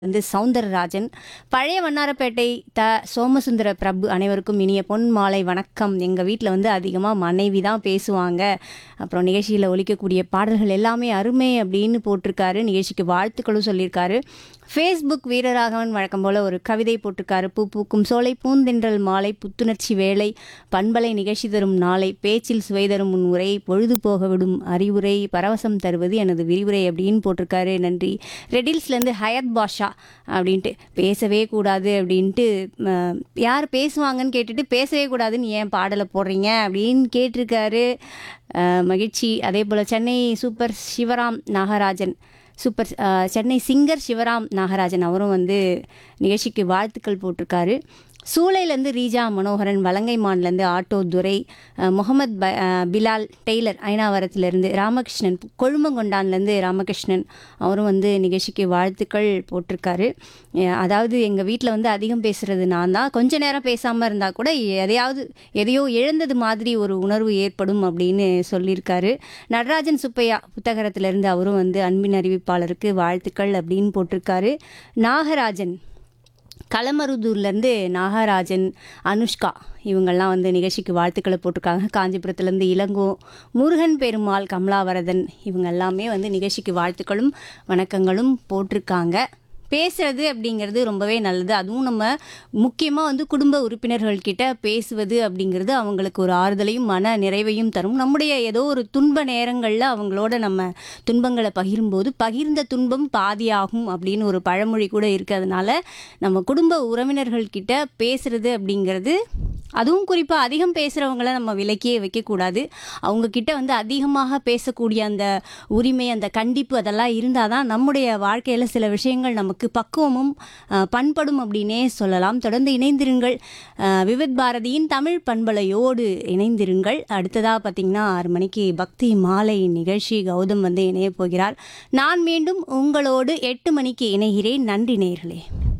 வந்து சவுந்தரராஜன் பழைய வண்ணாரப்பேட்டை த சோமசுந்தர பிரபு அனைவருக்கும் இனிய பொன் மாலை வணக்கம் எங்கள் வீட்டில் வந்து அதிகமாக மனைவி தான் பேசுவாங்க அப்புறம் நிகழ்ச்சியில் ஒலிக்கக்கூடிய பாடல்கள் எல்லாமே அருமை அப்படின்னு போட்டிருக்காரு நிகழ்ச்சிக்கு வாழ்த்துக்களும் சொல்லியிருக்காரு ஃபேஸ்புக் வீரராகவன் வழக்கம் போல் ஒரு கவிதை போட்டிருக்காரு பூ பூக்கும் சோலை பூந்தென்றல் மாலை புத்துணர்ச்சி வேலை பண்பலை நிகழ்ச்சி தரும் நாளை பேச்சில் சுவை தரும் உன் உரை பொழுது போக விடும் அறிவுரை பரவசம் தருவது எனது விரிவுரை அப்படின்னு போட்டிருக்காரு நன்றி ரெடில்ஸ்லேருந்து ஹயத் பாஷா அப்படின்ட்டு பேசவே கூடாது அப்படின்ட்டு ம, யார் பேசுவாங்கன்னு கேட்டுட்டு பேசவே கூடாதுன்னு ஏன் பாடலை போடுறீங்க அப்படின்னு கேட்டிருக்காரு அஹ், மகிழ்ச்சி அதே போல் சென்னை சூப்பர் சிவராம் நாகராஜன் சூப்பர் அஹ், சென்னை சிங்கர் சிவராம் நாகராஜன் அவரும் வந்து நிகழ்ச்சிக்கு வாழ்த்துக்கள் போட்டிருக்காரு சூளையிலேருந்து ரீஜா மனோகரன் வலங்கைமான்லேருந்து ஆட்டோ துரை அஹ், முகமது ப அஹ், பிலால் டெய்லர் ஐனாவரத்துலேருந்து ராமகிருஷ்ணன் கொழும்பங்கொண்டான்லேருந்து ராமகிருஷ்ணன் அவரும் வந்து நிகழ்ச்சிக்கு வாழ்த்துக்கள் போட்டிருக்காரு அஹ், அதாவது எங்கள் வீட்டில் வந்து அதிகம் பேசுகிறது நான் தான் கொஞ்ச நேரம் பேசாமல் இருந்தால் கூட எதையாவது எதையோ இழந்தது மாதிரி ஒரு உணர்வு ஏற்படும் அப்படின்னு சொல்லியிருக்காரு நடராஜன் சுப்பையா புத்தகரத்திலிருந்து அவரும் வந்து அன்பின் அறிவிப்பாளருக்கு வாழ்த்துக்கள் அப்படின்னு போட்டிருக்காரு நாகராஜன் களமருதூர்லேருந்து நாகராஜன் அனுஷ்கா இவங்கெல்லாம் வந்து நிகழ்ச்சிக்கு வாழ்த்துக்களை போட்டிருக்காங்க காஞ்சிபுரத்துலேருந்து இளங்கோ முருகன் பெருமாள் கமலாவரதன் இவங்க எல்லாமே வந்து நிகழ்ச்சிக்கு வாழ்த்துக்களும் வணக்கங்களும் போட்டிருக்காங்க பேசுறது அப்படிங்கிறது ரொம்பவே நல்லது அதுவும் நம்ம முக்கியமாக வந்து குடும்ப உறுப்பினர்கள் கிட்ட பேசுவது அப்படிங்கிறது அவங்களுக்கு ஒரு ஆறுதலையும் மன நிறைவையும் தரும் நம்முடைய ஏதோ ஒரு துன்ப நேரங்களில் அவங்களோட நம்ம துன்பங்களை பகிரும்போது பகிர்ந்த துன்பம் பாதியாகும் அப்படின்னு ஒரு பழமொழி கூட இருக்குது அதனால நம்ம குடும்ப உறவினர்கள் கிட்ட பேசுறது அப்படிங்கிறது அதுவும் குறிப்பாக அதிகம் பேசுகிறவங்கள நம்ம விலக்கியே வைக்கக்கூடாது அவங்க கிட்ட வந்து அதிகமாக பேசக்கூடிய அந்த உரிமை அந்த கண்டிப்பு அதெல்லாம் இருந்தால் தான் நம்முடைய வாழ்க்கையில் சில விஷயங்கள் நமக்கு பக்குவமும் அஹ், பண்படும் அப்படின்னே சொல்லலாம் தொடர்ந்து இணைந்திருங்கள் அஹ், விவித் பாரதியின் தமிழ் பண்பலையோடு இணைந்திருங்கள் அடுத்ததாக பார்த்திங்கன்னா ஆறு மணிக்கு பக்தி மாலை நிகழ்ச்சி கௌதம் வந்து இணைய போகிறார் நான் மீண்டும் உங்களோடு எட்டு மணிக்கு இணைகிறேன் நன்றி நேயர்களே